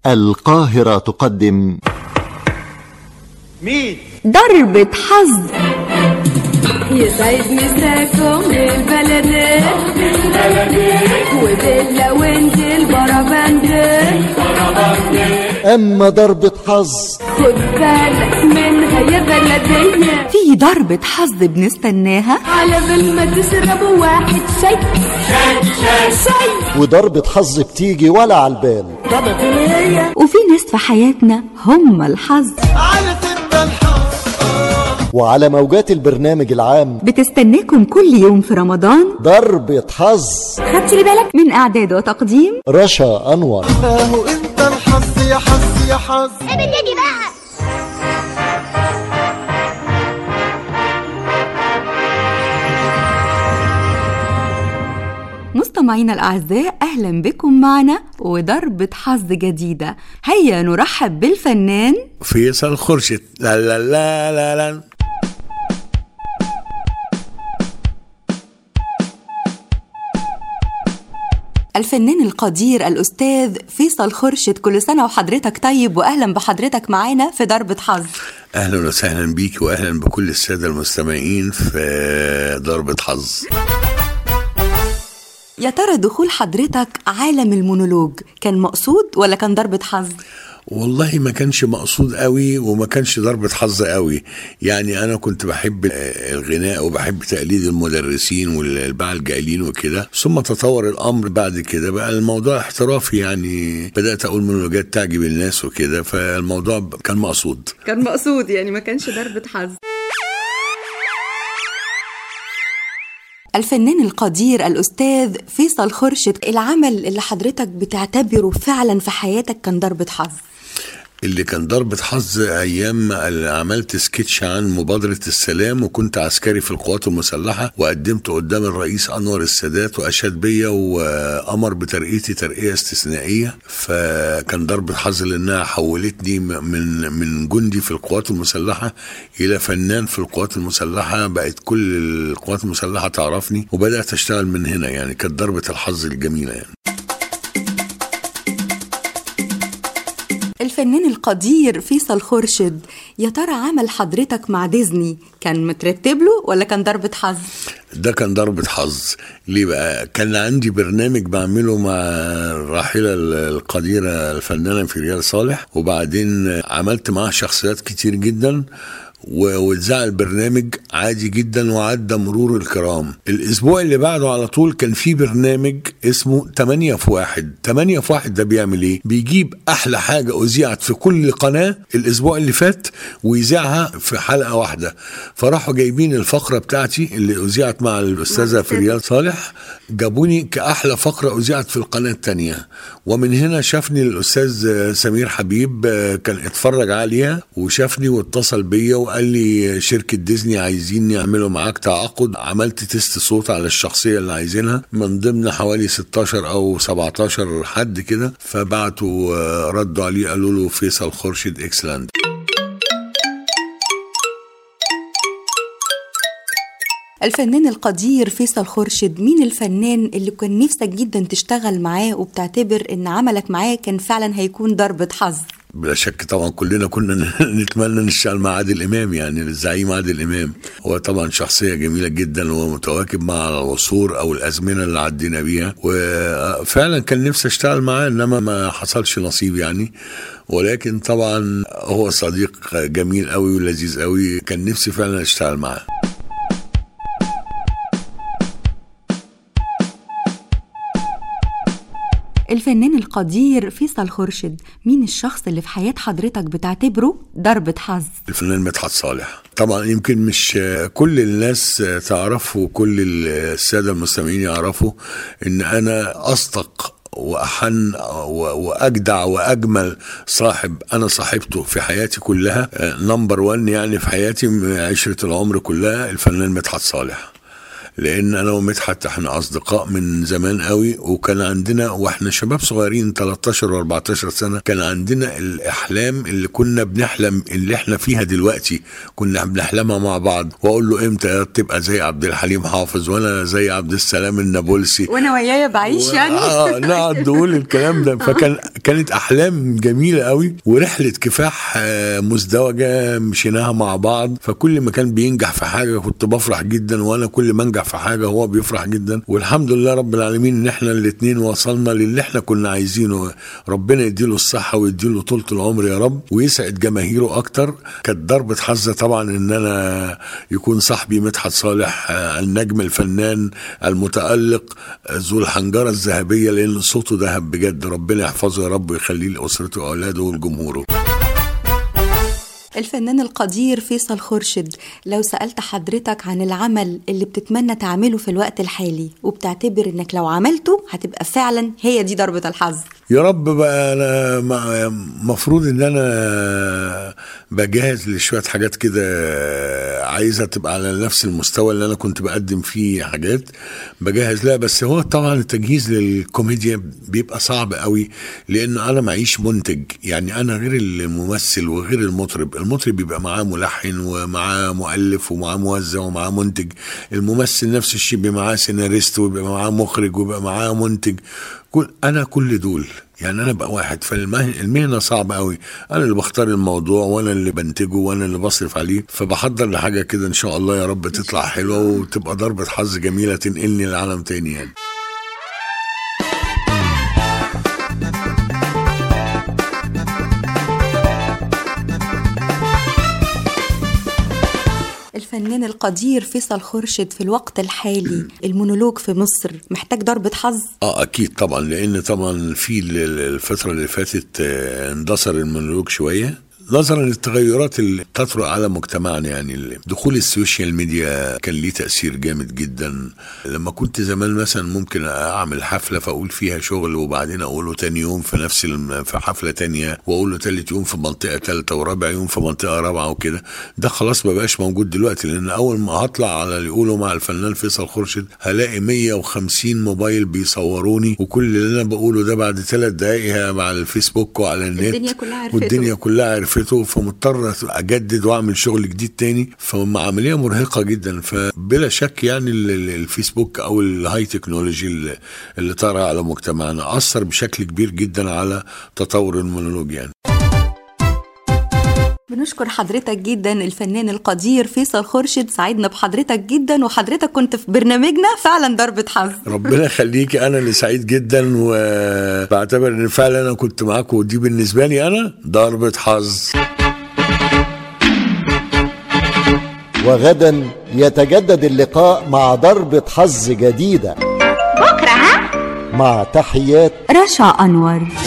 القاهرة تقدم مين ضربة حظ يسعد مساكم البلد وبيلا وانت البربند أما ضربة حظ خد بالك منها يا بلدية في ضربة حظ بنستناها على بال ما تشربوا واحد شاي شاي شاي وضربة حظ بتيجي ولا على البال وفي ناس في حياتنا هم الحظ على تبقى الحظ وعلى موجات البرنامج العام بتستناكم كل يوم في رمضان ضربة حظ خدت لي بالك من إعداد وتقديم رشا أنور اهو انت الحظ يا حظ يا حظ مستمعينا الأعزاء أهلا بكم معنا وضربة حظ جديدة هيا نرحب بالفنان فيصل خرشد لا لا لا لا لا الفنان القدير الأستاذ فيصل خرشد كل سنة وحضرتك طيب وأهلا بحضرتك معانا في ضربة حظ اهلا وسهلا بيك واهلا بكل الساده المستمعين في ضربه حظ يا ترى دخول حضرتك عالم المونولوج كان مقصود ولا كان ضربة حظ؟ والله ما كانش مقصود قوي وما كانش ضربة حظ قوي يعني أنا كنت بحب الغناء وبحب تقليد المدرسين والباعة الجاهلين وكده ثم تطور الأمر بعد كده بقى الموضوع احترافي يعني بدأت أقول مونولوجات تعجب الناس وكده فالموضوع كان مقصود كان مقصود يعني ما كانش ضربة حظ الفنان القدير الأستاذ فيصل خرشد العمل اللي حضرتك بتعتبره فعلا في حياتك كان ضربة حظ اللي كان ضربة حظ أيام ما عملت سكتش عن مبادرة السلام وكنت عسكري في القوات المسلحة وقدمت قدام الرئيس أنور السادات وأشاد بيا وأمر بترقيتي ترقية استثنائية فكان ضربة حظ لأنها حولتني من من جندي في القوات المسلحة إلى فنان في القوات المسلحة بقت كل القوات المسلحة تعرفني وبدأت أشتغل من هنا يعني كانت ضربة الحظ الجميلة يعني الفنان القدير فيصل خرشد يا ترى عمل حضرتك مع ديزني كان مترتب له ولا كان ضربة حظ؟ ده كان ضربة حظ ليه بقى كان عندي برنامج بعمله مع الراحلة القديرة الفنانة فريال صالح وبعدين عملت معاها شخصيات كتير جدا و- واتذاع البرنامج عادي جدا وعدى مرور الكرام الاسبوع اللي بعده على طول كان في برنامج اسمه 8 في واحد 8 في واحد ده بيعمل ايه بيجيب احلى حاجة اذيعت في كل قناة الاسبوع اللي فات ويذاعها في حلقة واحدة فراحوا جايبين الفقرة بتاعتي اللي اذيعت مع الاستاذة فريال صالح جابوني كأحلى فقرة أذيعت في القناة التانية ومن هنا شافني الأستاذ سمير حبيب كان اتفرج عليها وشافني واتصل بيا وقال لي شركة ديزني عايزين يعملوا معاك تعاقد عملت تيست صوت على الشخصية اللي عايزينها من ضمن حوالي 16 أو 17 حد كده فبعتوا آه، ردوا عليه قالوا له فيصل خورشيد اكسلند الفنان القدير فيصل خرشد مين الفنان اللي كان نفسك جدا تشتغل معاه وبتعتبر ان عملك معاه كان فعلا هيكون ضربة حظ بلا شك طبعا كلنا كنا نتمنى نشتغل مع عادل امام يعني الزعيم عادل امام هو طبعا شخصيه جميله جدا ومتواكب مع العصور او الازمنه اللي عدينا بيها وفعلا كان نفسي اشتغل معاه انما ما حصلش نصيب يعني ولكن طبعا هو صديق جميل قوي ولذيذ قوي كان نفسي فعلا اشتغل معاه الفنان القدير فيصل خرشد مين الشخص اللي في حياة حضرتك بتعتبره ضربة حظ الفنان مدحت صالح طبعا يمكن مش كل الناس تعرفه وكل الساده المستمعين يعرفوا ان انا اصدق واحن و- واجدع واجمل صاحب انا صاحبته في حياتي كلها نمبر 1 يعني في حياتي عشره العمر كلها الفنان مدحت صالح لان انا ومدحت احنا اصدقاء من زمان قوي وكان عندنا واحنا شباب صغيرين 13 و14 سنه كان عندنا الاحلام اللي كنا بنحلم اللي احنا فيها دلوقتي كنا بنحلمها مع بعض واقول له امتى تبقى زي عبد الحليم حافظ وانا زي عبد السلام النابلسي وانا ويايا بعيش يعني اه نقعد نقول الكلام ده فكان كانت احلام جميله قوي ورحله كفاح آه، مزدوجه مشيناها مع بعض فكل ما كان بينجح في حاجه كنت بفرح جدا وانا كل ما انجح في حاجه هو بيفرح جدا والحمد لله رب العالمين ان احنا الاثنين وصلنا للي احنا كنا عايزينه ربنا يديله الصحه ويديله طولة العمر يا رب ويسعد جماهيره اكتر كانت ضربه حظ طبعا ان انا يكون صاحبي مدحت صالح آه، النجم الفنان المتالق آه، ذو الحنجره الذهبيه لان صوته ذهب بجد ربنا يحفظه يا رب ويخليه لاسرته واولاده ولجمهوره الفنان القدير فيصل خورشيد لو سألت حضرتك عن العمل اللي بتتمنى تعمله في الوقت الحالي وبتعتبر انك لو عملته هتبقى فعلا هي دي ضربة الحظ يا رب بقى انا مع- مفروض ان انا بجهز لشويه حاجات كده عايزه تبقى على نفس المستوى اللي انا كنت بقدم فيه حاجات بجهز لها بس هو طبعا التجهيز للكوميديا بيبقى صعب قوي لان انا معيش منتج يعني انا غير الممثل وغير المطرب المطرب بيبقى معاه ملحن ومعاه مؤلف ومعاه موزع ومعاه منتج الممثل نفس الشيء بيبقى معاه سيناريست وبيبقى معاه مخرج وبيبقى معاه منتج كل انا كل دول يعني انا بقى واحد فالمهنه صعبه قوي انا اللي بختار الموضوع وانا اللي بنتجه وانا اللي بصرف عليه فبحضر لحاجه كده ان شاء الله يا رب تطلع حلوه وتبقى ضربه حظ جميله تنقلني لعالم تاني يعني الفنان القدير فيصل خورشيد في الوقت الحالي المونولوج في مصر محتاج ضربة حظ اه اكيد طبعا لان طبعا في ال- ال- الفتره اللي فاتت آه، اندثر المونولوج شويه نظرا للتغيرات اللي تطرق على مجتمعنا يعني ال- دخول السوشيال ميديا كان ليه تأثير جامد جدا لما كنت زمان مثلا ممكن أعمل حفلة فأقول فيها شغل وبعدين أقوله تاني يوم في نفس الم... في حفلة تانية وأقوله تالت يوم في منطقة تالتة ورابع يوم في منطقة رابعة وكده ده خلاص ما بقاش موجود دلوقتي لأن أول ما هطلع على اللي يقولوا مع الفنان فيصل خورشيد هلاقي 150 موبايل بيصوروني وكل اللي أنا بقوله ده بعد ثلاث دقايق هيبقى على الفيسبوك وعلى النت الدنيا كلها عرفته. والدنيا كلها عرفته فمضطر اجدد واعمل شغل جديد تاني فعمليه مرهقه جدا فبلا شك يعني ال- ال- الفيسبوك او الهاي تكنولوجي اللي, اللي طرأ على مجتمعنا اثر بشكل كبير جدا على تطور المونولوج يعني بنشكر حضرتك جدا الفنان القدير فيصل خورشيد سعدنا بحضرتك جدا وحضرتك كنت في برنامجنا فعلا ضربة حظ ربنا يخليكي انا اللي سعيد جدا وبعتبر ان فعلا انا كنت معاكم ودي بالنسبه لي انا ضربه حظ وغدا يتجدد اللقاء مع ضربة حظ جديدة بكرة ها مع تحيات رشا أنور